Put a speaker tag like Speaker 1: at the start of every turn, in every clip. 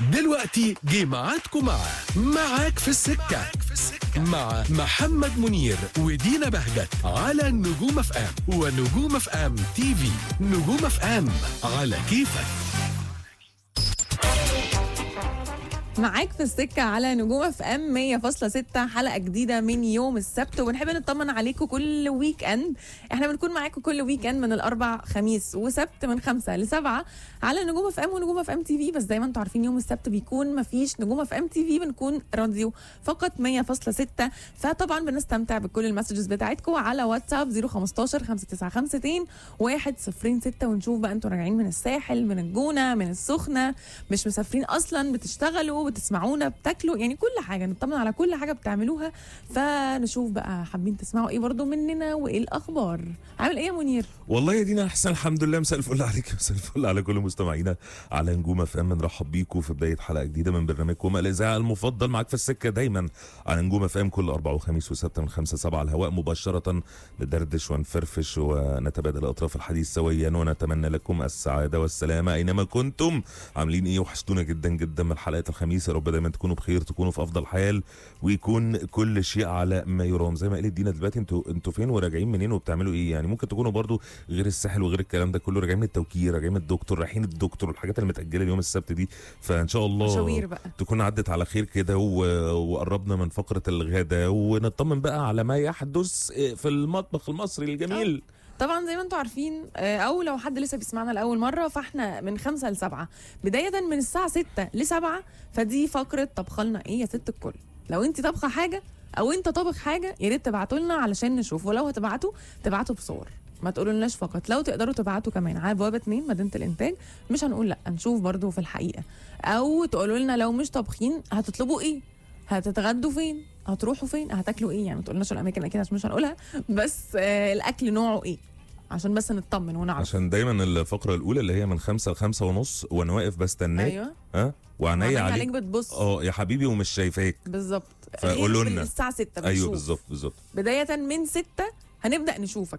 Speaker 1: دلوقتي جه ميعادكم مع معاك في السكة مع محمد منير ودينا بهجت على نجوم اف ام ونجوم اف ام تي في نجوم اف ام على كيفك
Speaker 2: معاك في السكة على نجوم اف ام 100.6 حلقة جديدة من يوم السبت وبنحب نطمن عليكم كل ويك اند احنا بنكون معاكم كل ويك اند من الاربع خميس وسبت من خمسة لسبعة على نجوم اف ام ونجوم اف ام تي في بس زي ما انتم عارفين يوم السبت بيكون مفيش نجوم اف ام تي في بنكون راديو فقط 100.6 فطبعا بنستمتع بكل المسجز بتاعتكم على واتساب 015 5952 106 ونشوف بقى انتوا راجعين من الساحل من الجونة من السخنة مش مسافرين اصلا بتشتغلوا بتسمعونا بتاكلوا يعني كل حاجه نطمن على كل حاجه بتعملوها فنشوف بقى حابين تسمعوا ايه برضو مننا وايه الاخبار عامل ايه يا منير
Speaker 3: والله يا دينا احسن الحمد لله مساء الفل عليك مساء الفل على كل مستمعينا على نجوم اف ام نرحب بيكم في بدايه حلقه جديده من برنامجكم الاذاعه المفضل معاك في السكه دايما على نجوم اف ام كل اربع وخميس وسبت من خمسة سبعة على الهواء مباشره ندردش ونفرفش ونتبادل اطراف الحديث سويا ونتمنى لكم السعاده والسلامه اينما كنتم عاملين ايه وحشتونا جدا جدا من حلقه الخميس يا رب دايما تكونوا بخير تكونوا في افضل حال ويكون كل شيء على ما يرام زي ما قالت دينا دلوقتي انتوا انتوا فين وراجعين منين وبتعملوا ايه يعني ممكن تكونوا برضو غير الساحل وغير الكلام ده كله راجعين من التوكيل راجعين من الدكتور رايحين الدكتور والحاجات اللي متاجله اليوم السبت دي فان شاء الله
Speaker 2: مشاوير بقى
Speaker 3: تكون عدت على خير كده و- وقربنا من فقره الغداء ونطمن بقى على ما يحدث في المطبخ المصري الجميل
Speaker 2: طبعا زي ما انتم عارفين آه، او لو حد لسه بيسمعنا لاول مره فاحنا من خمسة لسبعة بدايه من الساعه 6 لسبعة فدي فقره طبخلنا ايه يا ست الكل لو انت طبخه حاجه او انت طابخ حاجه يا ريت تبعتوا لنا علشان نشوف ولو هتبعتوا تبعتوا بصور ما تقولوا لناش فقط لو تقدروا تبعتوا كمان على بوابه 2 مدينه الانتاج مش هنقول لا نشوف برضو في الحقيقه او تقولوا لنا لو مش طابخين هتطلبوا ايه هتتغدوا فين هتروحوا فين هتاكلوا ايه يعني ما تقولناش الاماكن اكيد عشان مش هنقولها بس آه الاكل نوعه ايه عشان بس نطمن ونعرف
Speaker 3: عشان دايما الفقره الاولى اللي هي من خمسة لخمسة ونص وانا واقف بستناك
Speaker 2: ايوه
Speaker 3: ها وعينيا
Speaker 2: عينيا
Speaker 3: عليك
Speaker 2: عليك بتبص
Speaker 3: اه يا حبيبي ومش شايفاك
Speaker 2: بالظبط
Speaker 3: فقولوا
Speaker 2: غير من
Speaker 3: لنا.
Speaker 2: الساعه 6 بنشوف
Speaker 3: ايوه بالظبط بالظبط
Speaker 2: بدايه من 6 هنبدا نشوفك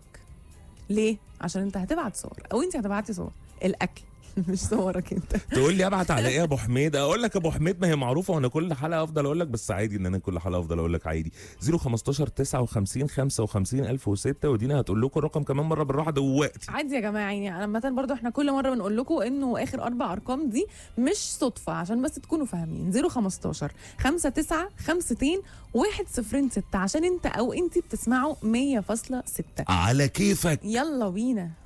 Speaker 2: ليه عشان انت هتبعت صور او انت هتبعتي صور الاكل مش صورك انت
Speaker 3: تقول لي ابعت على ايه يا ابو حميد اقول لك ابو حميد ما هي معروفه وانا كل حلقه افضل اقول لك بس عادي ان انا كل حلقه افضل اقول لك عادي 015 59 55 1006 ودينا هتقول لكم الرقم كمان مره بالراحه دلوقتي
Speaker 2: عادي يا جماعه يعني عامه برضو احنا كل مره بنقول لكم انه اخر اربع ارقام دي مش صدفه عشان بس تكونوا فاهمين 015 59 52 106 عشان انت او انت بتسمعوا 100.6
Speaker 3: على كيفك
Speaker 2: يلا بينا